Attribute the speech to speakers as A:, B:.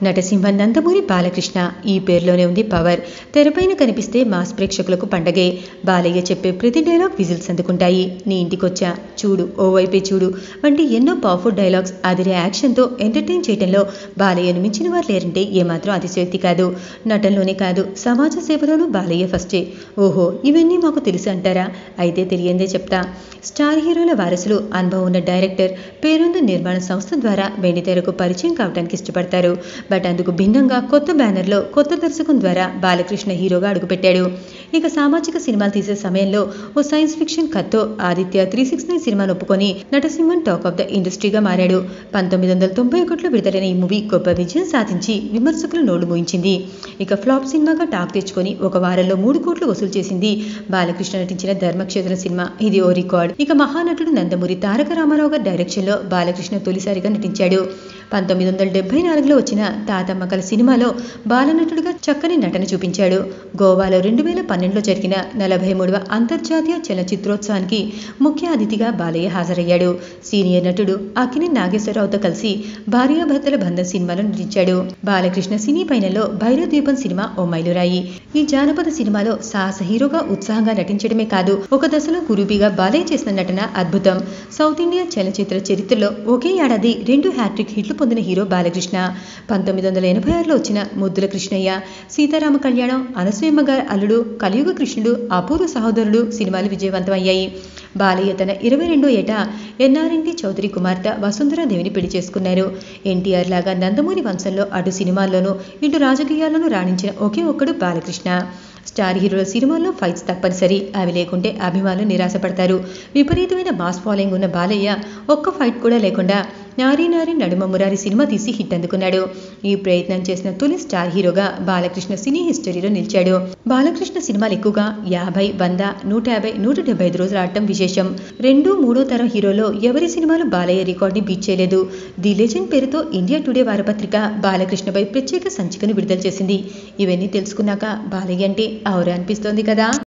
A: నటసింహ నందమూరి బాలకృష్ణ ఈ పేరులోనే ఉంది పవర్ తెరపైన కనిపిస్తే మాస్ ప్రేక్షకులకు పండగే బాలయ్య చెప్పే ప్రతి డైలాగ్ విజిల్స్ అందుకుంటాయి నీ ఇంటికొచ్చా చూడు ఓ వైపే చూడు వంటి ఎన్నో పవర్ఫుల్ డైలాగ్స్ అదిరే యాక్షన్తో ఎంటర్టైన్ చేయడంలో బాలయ్యను మించిన వారు లేరంటే ఏమాత్రం అతిశయోక్తి కాదు నటనలోనే కాదు సమాజ సేవలోనూ బాలయ్య ఫస్టే ఓహో ఇవన్నీ మాకు తెలుసు అంటారా అయితే తెలియందే చెప్తా స్టార్ హీరోల వారసులు అనుభవం ఉన్న డైరెక్టర్ పేరున్న నిర్మాణ సంస్థ ద్వారా వెండితెరకు పరిచయం కావడానికి ఇష్టపడతారు బట్ అందుకు భిన్నంగా కొత్త బ్యానర్లో కొత్త దర్శకం ద్వారా బాలకృష్ణ హీరోగా అడుగుపెట్టాడు ఇక సామాజిక సినిమాలు తీసే సమయంలో ఓ సైన్స్ ఫిక్షన్ కథతో ఆదిత్య త్రీ సిక్స్ నైన్ సినిమాను ఒప్పుకొని నటసింహన్ టాక్ ఆఫ్ ద ఇండస్ట్రీగా మారాడు పంతొమ్మిది వందల తొంభై ఒకటిలో విడుదలైన ఈ మూవీ గొప్ప విజయం సాధించి విమర్శకులు నోళ్లు మూయించింది ఇక ఫ్లాప్ సినిమాగా టాక్ తెచ్చుకొని ఒక వారంలో మూడు కోట్లు వసూలు చేసింది బాలకృష్ణ నటించిన ధర్మక్షేత్రం సినిమా ఇది ఓ రికార్డ్ ఇక మహానటుడు నందమూరి తారక రామారావు గారి డైరెక్షన్లో బాలకృష్ణ తొలిసారిగా నటించాడు పంతొమ్మిది వందల డెబ్బై నాలుగులో వచ్చిన తాతమ్మ కల సినిమాలో బాలనటుడిగా చక్కని నటన చూపించాడు గోవాలో రెండు వేల పన్నెండులో జరిగిన నలభై మూడవ అంతర్జాతీయ చలనచిత్రోత్సవానికి ముఖ్య అతిథిగా బాలయ్య హాజరయ్యాడు సీనియర్ నటుడు అకిని నాగేశ్వరరావుతో కలిసి భార్యాభర్తల బంధం సినిమాలో నటించాడు బాలకృష్ణ సినీ పైనలో భైరవ దీపం సినిమా ఓ మైలురాయి ఈ జానపద సినిమాలో సాహస హీరోగా ఉత్సాహంగా నటించడమే కాదు ఒక దశలో గురూబీగా బాలయ్య చేసిన నటన అద్భుతం సౌత్ ఇండియా చలనచిత్ర చరిత్రలో ఒకే ఏడాది రెండు హ్యాట్రిక్ హిట్లు పొందిన హీరో బాలకృష్ణ పంతొమ్మిది వందల ఎనభై ఆరులో వచ్చిన ముద్దుల కృష్ణయ్య సీతారామ కళ్యాణం అనసూయమ్మ గారి అల్లుడు కలియుగ కృష్ణుడు అపూర్వ సహోదరుడు సినిమాలు విజయవంతమయ్యాయి బాలయ్య తన ఇరవై రెండో ఏట ఎన్ఆర్ఎన్టీ చౌదరి కుమార్తె వసుంధరాదేవిని పెళ్లి చేసుకున్నారు ఎన్టీఆర్ లాగా నందమూరి వంశంలో అటు సినిమాల్లోనూ ఇటు రాజకీయాల్లోనూ రాణించిన ఒకే ఒక్కడు బాలకృష్ణ స్టార్ హీరోల సినిమాల్లో ఫైట్స్ తప్పనిసరి అవి లేకుంటే అభిమానులు నిరాశపడతారు విపరీతమైన మాస్ ఫాలోయింగ్ ఉన్న బాలయ్య ఒక్క ఫైట్ కూడా లేకుండా నారీ నారీ నడుమ మురారి సినిమా తీసి హిట్ అందుకున్నాడు ఈ ప్రయత్నం చేసిన తొలి స్టార్ హీరోగా బాలకృష్ణ సినీ హిస్టరీలో నిలిచాడు బాలకృష్ణ సినిమాలు ఎక్కువగా యాభై వంద నూట యాభై నూట డెబ్బై ఐదు రోజులు ఆడటం విశేషం రెండు మూడో తరం హీరోలో ఎవరి సినిమాలు బాలయ్య రికార్డుని బీట్ చేయలేదు ది లెజెండ్ పేరుతో ఇండియా టుడే వారపత్రిక బాలకృష్ణపై ప్రత్యేక సంచికను విడుదల చేసింది ఇవన్నీ తెలుసుకున్నాక బాలయ్య అంటే ఔరా అనిపిస్తోంది కదా